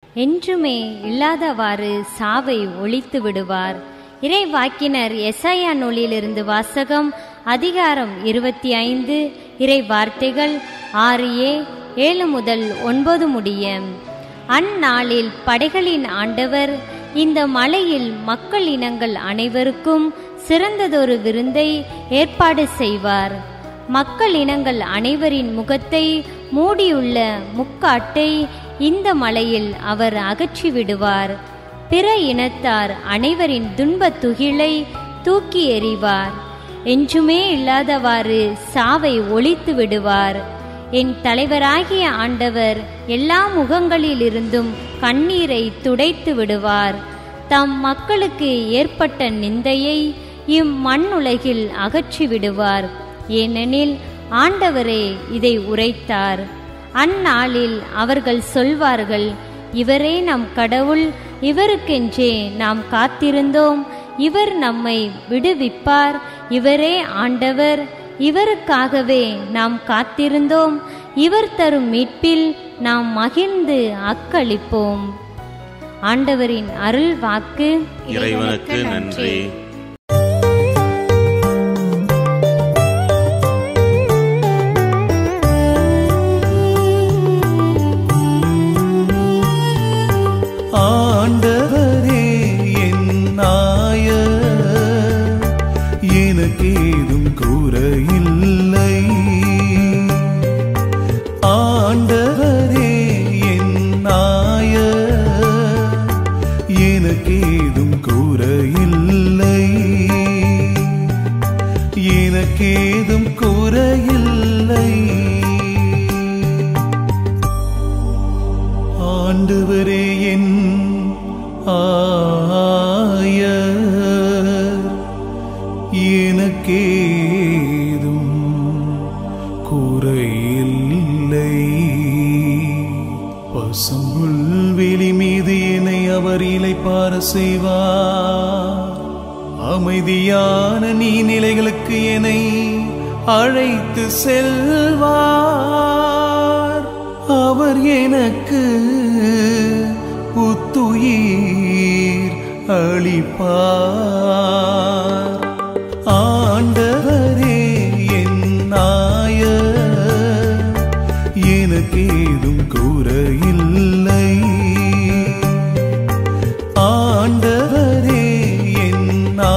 என்றுமே இல்லாதவாறு சாவை ஒழித்து விடுவார் இறை வாக்கினர் எஸ்ஐயா நூலிலிருந்து வாசகம் அதிகாரம் இருபத்தி ஐந்து இறை வார்த்தைகள் ஆறு ஏ ஏழு முதல் ஒன்பது முடிய அந்நாளில் படைகளின் ஆண்டவர் இந்த மலையில் மக்கள் இனங்கள் அனைவருக்கும் சிறந்ததொரு விருந்தை ஏற்பாடு செய்வார் மக்கள் இனங்கள் அனைவரின் முகத்தை மூடியுள்ள முக்காட்டை இந்த மலையில் அவர் அகற்றி விடுவார் பிற இனத்தார் அனைவரின் துன்பத் துகிலை தூக்கி எறிவார் என்றுமே இல்லாதவாறு சாவை ஒழித்து விடுவார் என் தலைவராகிய ஆண்டவர் எல்லா முகங்களிலிருந்தும் கண்ணீரை துடைத்து விடுவார் தம் மக்களுக்கு ஏற்பட்ட நிந்தையை இம்மண்ணுலகில் அகற்றி விடுவார் ஏனெனில் ஆண்டவரே இதை உரைத்தார் அந்நாளில் அவர்கள் சொல்வார்கள் இவரே நம் கடவுள் இவருக்கென்றே நாம் காத்திருந்தோம் இவர் நம்மை விடுவிப்பார் இவரே ஆண்டவர் இவருக்காகவே நாம் காத்திருந்தோம் இவர் தரும் மீட்பில் நாம் மகிழ்ந்து அக்களிப்போம் ஆண்டவரின் அருள் வாக்கு இறைவனுக்கு நன்றி ஆண்டவரே என் நாயர் எனக்கேதும் குறையில்லை ஆண்டவரே என் நாயர் எனக்கேதும் குறையில்லை எனக்கேதும் குறையில்லை ஆண்டவரே என் ஆயர் எனக்கேதும் குறையில்லை பசும்புல் வெளி மீது என்னை அவர் இலைப்பார செய்வார் அமைதியான நீர்நிலைகளுக்கு என்னை அழைத்து செல்வார் அவர் எனக்கு புத்துயிர் அளிப்பார் ஆண்டவரே என் நாயர் எனக்கேதும் குறையில்லை ஆண்டவரே என்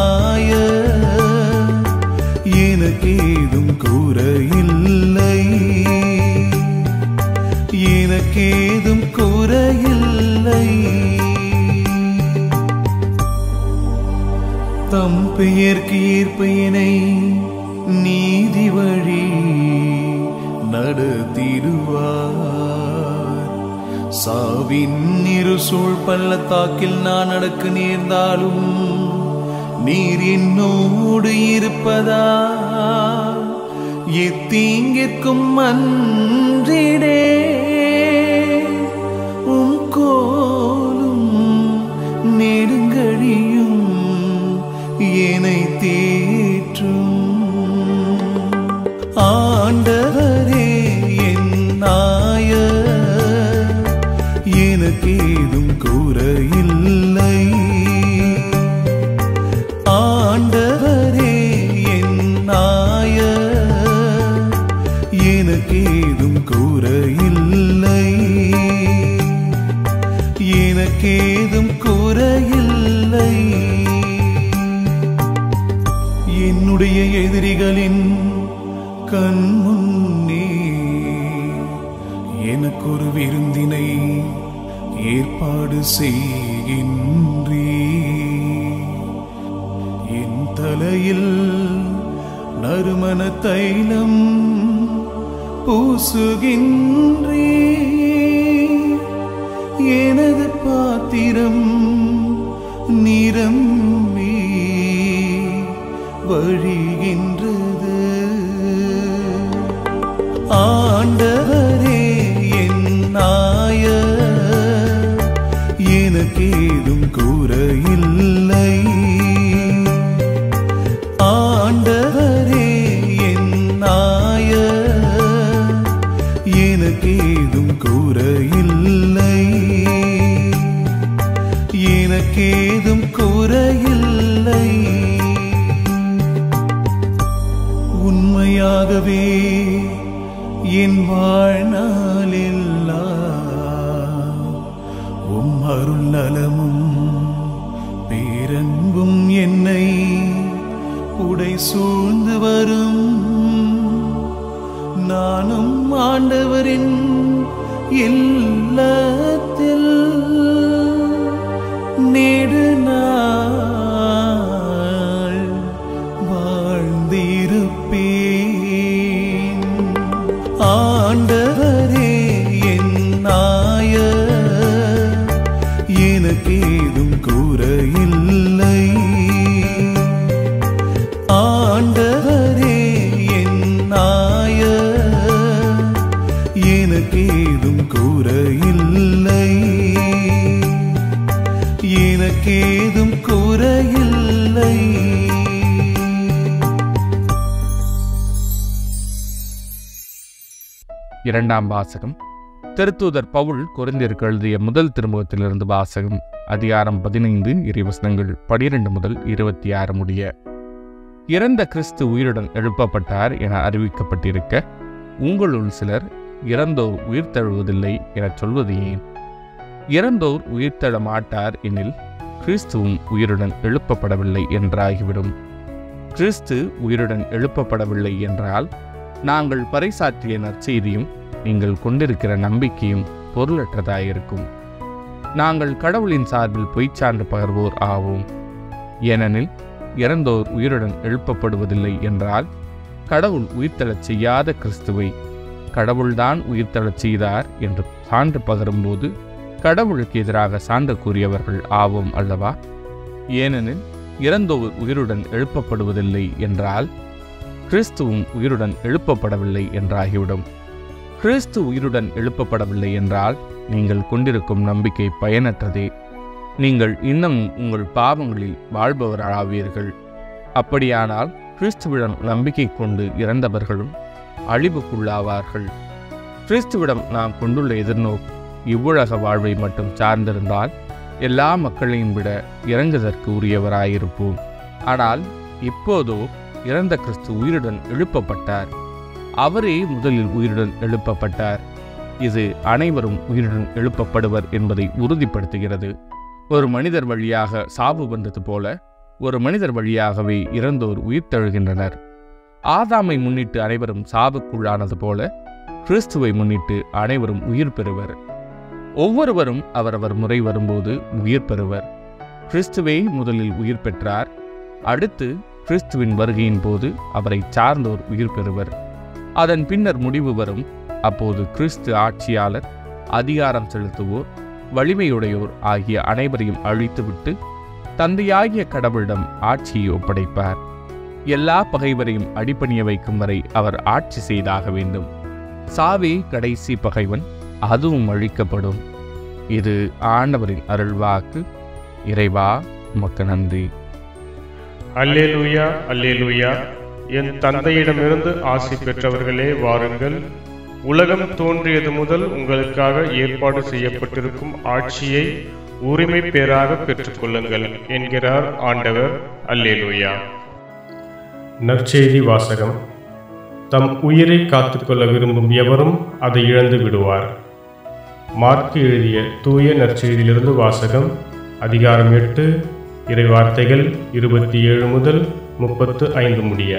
நாயர் எனக்கேதும் குறையில்லை எனக்கேதும் குறையில்லை தம் பெயர்க்கு ஏற்பயனை நீதி வழி நடத்திடுவார் சாவின் இருசூழ் பள்ளத்தாக்கில் நான் நடக்க நேர்ந்தாலும் நீர் என்னோடு இருப்பதா எத்தீங்கிற்கும் அன்றிடே உம் கோலும் நெடுங்கழியும் என்னை தேற்றும் ஆண்டவரே என் நாயர் எனக்கேதும் குறையில்லை ஆண்டவரே என் நாயர் எனக்கேதும் குறையில்லை எனக்கேதும் குறையில்லை என்னுடைய எதிரிகளின் கண் முன்னே எனக்கொரு விருந்தினை ஏற்பாடு செய்கின்றே என் தலையில் நறுமண தைலம் பூசுகின்றே எனது பாத்திரம் நிரம்பி வழிகின்றது ஆண்டவரே என் நாயர் எனக்கேதும் குறையில்லை ஆண்டவரே என் நாயர் எனக்கேதும் குறையில்லை எனக்கேதும் குறையில்லை உண்மையாகவே என் வாழ்நாளெல்லாம் உம் அருள் நலமும் பேரன்பும் என்னை உடை சூழ்ந்து வரும் நானும் ஆண்டவரின் இல்லத்தில் நெடு நாள் வாழ்ந்திருப்பேன் ஆண்டவரே என் நாயர் எனக்கேதும் குறையில்லை ஆண்டவரே என் நாயர் எனக்கேதும் குறையில்லை எனக்கேதும் குறையில்லை இரண்டாம் வாசகம் திருத்தூதர் பவுல் கொரிந்தியருக்கு எழுதிய முதல் திருமுகத்திலிருந்து வாசகம் அதிகாரம் பதினைந்து இறைவசனங்கள் பனிரெண்டு முதல் இருபத்தி ஆறு முடிய இறந்த கிறிஸ்து உயிருடன் எழுப்பப்பட்டார் என அறிவிக்கப்பட்டிருக்க உங்களுள் சிலர் இறந்தோர் உயிர் தழுவதில்லை எனச் சொல்வது ஏன் இறந்தோர் உயிர் தழ மாட்டார் எனில் கிறிஸ்துவும் உயிருடன் எழுப்பப்படவில்லை என்றாகிவிடும் கிறிஸ்து உயிருடன் எழுப்பப்படவில்லை என்றால் நாங்கள் பறைசாற்றிய நற்செய்தியும் நீங்கள் கொண்டிருக்கிற நம்பிக்கையும் பொருளற்றதாயிருக்கும் நாங்கள் கடவுளின் சார்பில் பொய்ச்சான்று பகர்வோர் ஆவோம் ஏனெனில் இறந்தோர் உயிருடன் எழுப்பப்படுவதில்லை என்றால் கடவுள் உயிர்த்தெழச் செய்யாத கிறிஸ்துவை கடவுள்தான் உயிர்த்தெழச் செய்தார் என்று சான்று பகரும்போது கடவுளுக்கு எதிராக சான்று கூறியவர்கள் ஆவோம் அல்லவா ஏனெனில் இறந்தோர் உயிருடன் எழுப்பப்படுவதில்லை என்றால் கிறிஸ்துவும் உயிருடன் எழுப்பப்படவில்லை என்றாகிவிடும் கிறிஸ்து உயிருடன் எழுப்பப்படவில்லை என்றால் நீங்கள் கொண்டிருக்கும் நம்பிக்கை பயனற்றதே நீங்கள் இன்னும் உங்கள் பாவங்களில் வாழ்பவராவீர்கள் அப்படியானால் கிறிஸ்துவிடம் நம்பிக்கை கொண்டு இறந்தவர்களும் அழிவுக்குள்ளாவார்கள் கிறிஸ்துவிடம் நாம் கொண்டுள்ள எதிர்நோக்கு இவ்வுலக வாழ்வை மட்டும் சார்ந்திருந்தால் எல்லா மக்களையும் விட இறங்குதற்கு உரியவராயிருப்போம் ஆனால் இப்போதோ இறந்த கிறிஸ்து உயிருடன் எழுப்பப்பட்டார் அவரே முதலில் உயிருடன் எழுப்பப்பட்டார் இது அனைவரும் உயிருடன் எழுப்பப்படுவர் என்பதை உறுதிப்படுத்துகிறது ஒரு மனிதர் வழியாக சாவு வந்தது போல ஒரு மனிதர் வழியாகவே இறந்தோர் உயிர் தழுகின்றனர் ஆதாமை முன்னிட்டு அனைவரும் சாவுக்குள்ளானது போல கிறிஸ்துவை முன்னிட்டு அனைவரும் உயிர் பெறுவர் ஒவ்வொருவரும் அவரவர் முறை வரும்போது உயிர் பெறுவர் கிறிஸ்துவே முதலில் உயிர் பெற்றார் அடுத்து கிறிஸ்துவின் வருகையின் போது அவரை சார்ந்தோர் உயிர் பெறுவர் அதன் பின்னர் முடிவு வரும் அப்போது கிறிஸ்து ஆட்சியாளர் அதிகாரம் செலுத்துவோர் வலிமையுடையோர் ஆகிய அனைவரையும் அழித்துவிட்டு தந்தையாகிய கடவுளிடம் ஆட்சியை ஒப்படைப்பார் எல்லா பகைவரையும் அடிபணிய வைக்கும் வரை அவர் ஆட்சி செய்தாக வேண்டும் சாவே கடைசி பகைவன் அதுவும் அழிக்கப்படும் இது ஆண்டவரின் அருள்வாக்கு இறைவா உமக்கு நன்றி அல்லேலூயா அல்லேலூயா என் தந்தையிடமிருந்து ஆசி பெற்றவர்களே வாருங்கள் உலகம் தோன்றியது முதல் உங்களுக்காக ஏற்பாடு செய்யப்பட்டிருக்கும் ஆட்சியை உரிமை பேராக பெற்றுக்கொள்ளுங்கள் என்கிறார் ஆண்டவர் அல்லேலூயா நற்செய்தி வாசகம் தம் உயிரை காத்துக்கொள்ள விரும்பும் எவரும் அதை இழந்து விடுவார் மார்க்கு எழுதிய தூய நற்செய்தியிலிருந்து வாசகம் அதிகாரம் எட்டு இறைவார்த்தைகள் இருபத்தி ஏழு முதல் முப்பத்து ஐந்து முடிய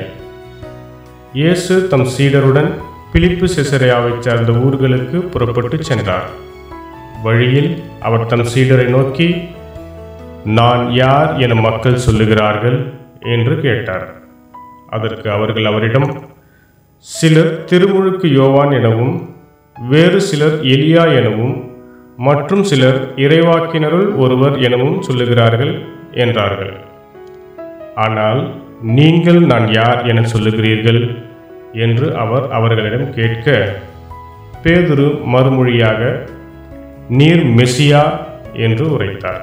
இயேசு தம் சீடருடன் பிலிப்பு சிசரையாவைச் சார்ந்த ஊர்களுக்கு புறப்பட்டுச் சென்றார் வழியில் அவர் தம் சீடரை நோக்கி நான் யார் என மக்கள் சொல்லுகிறார்கள் என்று கேட்டார் அதற்கு அவர்கள் அவரிடம் சிலர் திருமுழுக்கு யோவான் எனவும் வேறு சிலர் எலியா எனவும் மற்றும் சிலர் இறைவாக்கினருள் ஒருவர் எனவும் சொல்லுகிறார்கள் என்றார்கள் ஆனால் நீங்கள் நான் யார் என சொல்லுகிறீர்கள் என்று அவர் அவர்களிடம் கேட்க பேதுரு மறுமொழியாக நீர் மெசியா என்று உரைத்தார்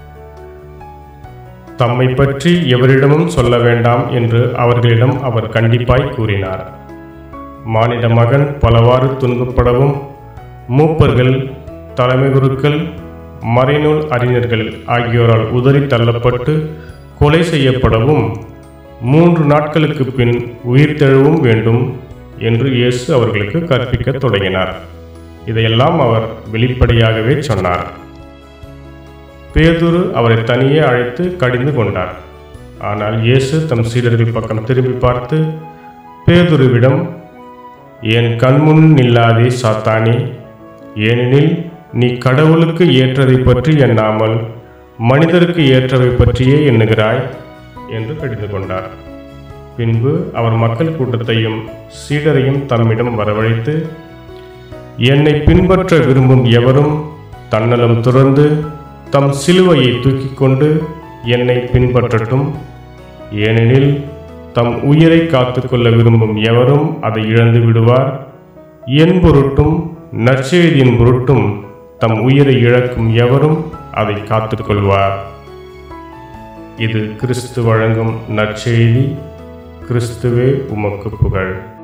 தம்மை பற்றி எவரிடமும் சொல்ல வேண்டாம் என்று அவர்களிடம் அவர் கண்டிப்பாய் கூறினார் மானிட மகன் பலவாறு துன்பப்படவும் மூப்பர்கள் தலைமை குருக்கள் மறைநூல் அறிஞர்கள் ஆகியோரால் உதறி தள்ளப்பட்டு கொலை செய்யப்படவும் மூன்று நாட்களுக்கு பின் உயிர்த்தெழவும் வேண்டும் என்று இயேசு அவர்களுக்கு கற்பிக்கத் தொடங்கினார் இதையெல்லாம் அவர் வெளிப்படையாகவே சொன்னார் பேதுரு அவரை தனியே அழைத்து கடிந்து கொண்டார் ஆனால் இயேசு தம் சீடர்கள் பக்கம் திரும்பி பார்த்து பேதுருவிடம் என் கண்முன் நில்லாதே சாத்தானே ஏனெனில் நீ கடவுளுக்கு ஏற்றதை பற்றி எண்ணாமல் மனிதருக்கு ஏற்றவை பற்றியே எண்ணுகிறாய் என்று கடிந்து கொண்டார் பின்பு அவர் மக்கள் கூட்டத்தையும் சீடரையும் தம்மிடம் வரவழைத்து என்னை பின்பற்ற விரும்பும் எவரும் தன்னலம் துறந்து தம் சிலுவையை தூக்கிக் கொண்டு என்னை பின்பற்றட்டும் ஏனெனில் தம் உயிரை காத்துக்கொள்ள விரும்பும் எவரும் அதை இழந்து விடுவார் என் பொருட்டும் நற்செய்தியின் பொருட்டும் தம் உயிரை இழக்கும் எவரும் அதை காத்துக்கொள்வார் இது கிறிஸ்து வழங்கும் நற்செய்தி கிறிஸ்துவே உமக்கு புகழ்